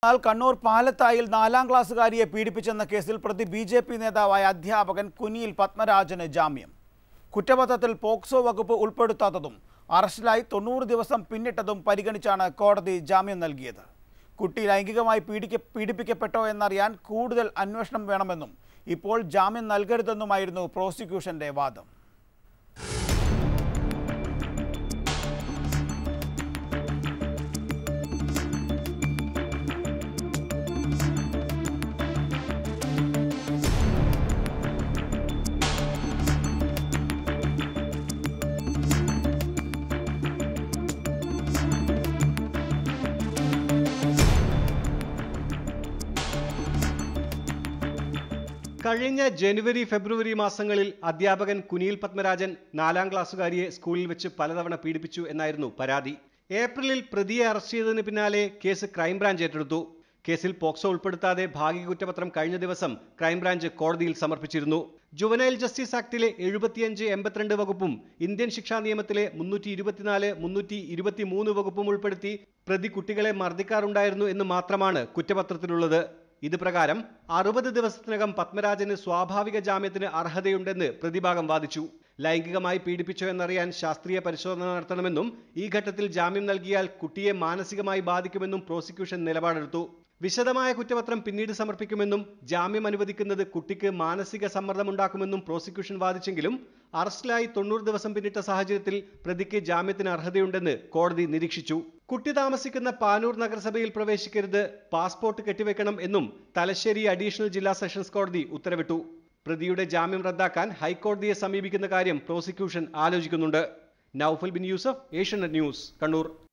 എന്നാൽ കണ്ണൂർ പാലത്തായിൽ നാലാം ക്ലാസ്സുകാരിയെ പീഡിപ്പിച്ചെന്ന കേസിൽ പ്രതി ബി ജെ പി നേതാവായ അധ്യാപകൻ കുനിയിൽ പത്മരാജന് ജാമ്യം കുറ്റപത്രത്തിൽ പോക്സോ വകുപ്പ് ഉൾപ്പെടുത്താത്തതും അറസ്റ്റിലായി തൊണ്ണൂറ് ദിവസം പിന്നിട്ടതും പരിഗണിച്ചാണ് കോടതി ജാമ്യം നൽകിയത് കുട്ടി ലൈംഗികമായി പീഡിക്ക പീഡിപ്പിക്കപ്പെട്ടോ എന്നറിയാൻ കൂടുതൽ അന്വേഷണം വേണമെന്നും ഇപ്പോൾ ജാമ്യം നൽകരുതെന്നുമായിരുന്നു പ്രോസിക്യൂഷന്റെ വാദം കഴിഞ്ഞ ജനുവരി ഫെബ്രുവരി മാസങ്ങളിൽ അധ്യാപകൻ കുനിയിൽ പത്മരാജൻ നാലാം ക്ലാസ്സുകാരിയെ സ്കൂളിൽ വെച്ച് പലതവണ പീഡിപ്പിച്ചു എന്നായിരുന്നു പരാതി ഏപ്രിലിൽ പ്രതിയെ അറസ്റ്റ് ചെയ്തതിന് പിന്നാലെ കേസ് ക്രൈംബ്രാഞ്ച് ഏറ്റെടുത്തു കേസിൽ പോക്സോ ഉൾപ്പെടുത്താതെ ഭാഗിക കുറ്റപത്രം കഴിഞ്ഞ ദിവസം ക്രൈംബ്രാഞ്ച് കോടതിയിൽ സമർപ്പിച്ചിരുന്നു ജുവനൈൽ ജസ്റ്റിസ് ആക്ടിലെ എഴുപത്തിയഞ്ച് എൺപത്തിരണ്ട് വകുപ്പും ഇന്ത്യൻ ശിക്ഷാ നിയമത്തിലെ മുന്നൂറ്റി ഇരുപത്തിനാല് മുന്നൂറ്റി ഇരുപത്തിമൂന്ന് വകുപ്പും ഉൾപ്പെടുത്തി പ്രതി കുട്ടികളെ മർദ്ദിക്കാറുണ്ടായിരുന്നു എന്ന് മാത്രമാണ് കുറ്റപത്രത്തിലുള്ളത് ഇത് പ്രകാരം അറുപത് ദിവസത്തിനകം പത്മരാജന് സ്വാഭാവിക ജാമ്യത്തിന് അർഹതയുണ്ടെന്ന് പ്രതിഭാഗം വാദിച്ചു ലൈംഗികമായി പീഡിപ്പിച്ചോ എന്നറിയാൻ ശാസ്ത്രീയ പരിശോധന നടത്തണമെന്നും ഈ ഘട്ടത്തിൽ ജാമ്യം നൽകിയാൽ കുട്ടിയെ മാനസികമായി ബാധിക്കുമെന്നും പ്രോസിക്യൂഷൻ നിലപാടെടുത്തു വിശദമായ കുറ്റപത്രം പിന്നീട് സമർപ്പിക്കുമെന്നും ജാമ്യം അനുവദിക്കുന്നത് കുട്ടിക്ക് മാനസിക സമ്മർദ്ദമുണ്ടാക്കുമെന്നും പ്രോസിക്യൂഷൻ വാദിച്ചെങ്കിലും അറസ്റ്റിലായി തൊണ്ണൂറ് ദിവസം പിന്നിട്ട സാഹചര്യത്തിൽ പ്രതിക്ക് ജാമ്യത്തിന് അർഹതയുണ്ടെന്ന് കോടതി നിരീക്ഷിച്ചു കുട്ടി താമസിക്കുന്ന പാനൂർ നഗരസഭയിൽ പ്രവേശിക്കരുത് പാസ്പോർട്ട് കെട്ടിവെക്കണം എന്നും തലശ്ശേരി അഡീഷണൽ ജില്ലാ സെഷൻസ് കോടതി ഉത്തരവിട്ടു പ്രതിയുടെ ജാമ്യം റദ്ദാക്കാൻ ഹൈക്കോടതിയെ സമീപിക്കുന്ന കാര്യം പ്രോസിക്യൂഷൻ ആലോചിക്കുന്നുണ്ട് നൌഫൽ ബിൻ യൂസഫ് ഏഷ്യനെറ്റ് ന്യൂസ് കണ്ണൂർ